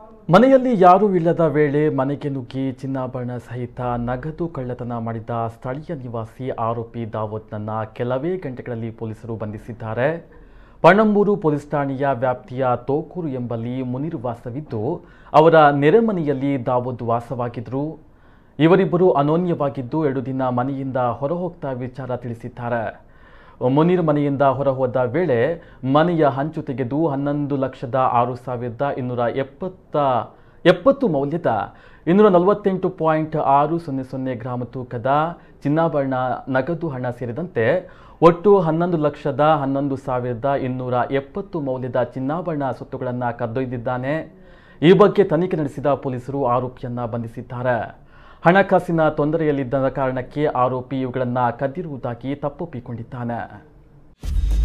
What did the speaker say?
ಮನೆಯಲ್ಲಿ ಯಾರೂ ಇಲ್ಲದ ವೇಳೆ ಮನೆಗೆ ನುಗ್ಗಿ ಚಿನ್ನಾಭರಣ ಸಹಿತ ನಗದು ಕಳ್ಳತನ ಮಾಡಿದ ಸ್ಥಳೀಯ ನಿವಾಸಿ ಆರೋಪಿ ದಾವೂದ್ನನ್ನ ಕೆಲವೇ ಗಂಟೆಗಳಲ್ಲಿ ಪೊಲೀಸರು ಬಂಧಿಸಿದ್ದಾರೆ ಪಣಂಬೂರು ಪೊಲೀಸ್ ಠಾಣೆಯ ವ್ಯಾಪ್ತಿಯ ತೋಕೂರು ಎಂಬಲ್ಲಿ ಮುನೀರ್ ವಾಸವಿದ್ದು ಅವರ ನೆರೆಮನೆಯಲ್ಲಿ ದಾವೂದ್ ವಾಸವಾಗಿದ್ದರು ಇವರಿಬ್ಬರು ಅನೋನ್ಯವಾಗಿದ್ದು ಎರಡು ದಿನ ಮನೆಯಿಂದ ಹೊರಹೋಗ್ತಾ ವಿಚಾರ ತಿಳಿಸಿದ್ದಾರೆ ಮುನೀರ್ ಮನೆಯಿಂದ ಹೊರಹೋದ ವೇಳೆ ಮನೆಯ ಹಂಚು ತೆಗೆದು ಹನ್ನೊಂದು ಲಕ್ಷದ ಆರು ಸಾವಿರದ ಇನ್ನೂರ ಎಪ್ಪತ್ತ ಎಪ್ಪತ್ತು ಮೌಲ್ಯದ ಇನ್ನೂರ ನಲವತ್ತೆಂಟು ಪಾಯಿಂಟ್ ಆರು ಸೊನ್ನೆ ಸೊನ್ನೆ ಗ್ರಾಮ ತೂಕದ ಚಿನ್ನಾಭರಣ ನಗದು ಹಣ ಸೇರಿದಂತೆ ಒಟ್ಟು ಹನ್ನೊಂದು ಲಕ್ಷದ ಹನ್ನೊಂದು ಸಾವಿರದ ಇನ್ನೂರ ಎಪ್ಪತ್ತು ಮೌಲ್ಯದ ಚಿನ್ನಾಭರಣ ಸೊತ್ತುಗಳನ್ನು ಕದ್ದೊಯ್ದಿದ್ದಾನೆ ಈ ಬಗ್ಗೆ ತನಿಖೆ ನಡೆಸಿದ ಪೊಲೀಸರು ಆರೋಪಿಯನ್ನ ಬಂಧಿಸಿದ್ದಾರೆ ಹಣಕಾಸಿನ ತೊಂದರೆಯಲ್ಲಿದ್ದ ಕಾರಣಕ್ಕೆ ಆರೋಪಿ ಇವುಗಳನ್ನು ಕದ್ದಿರುವುದಾಗಿ ತಪ್ಪೊಪ್ಪಿಕೊಂಡಿದ್ದಾನೆ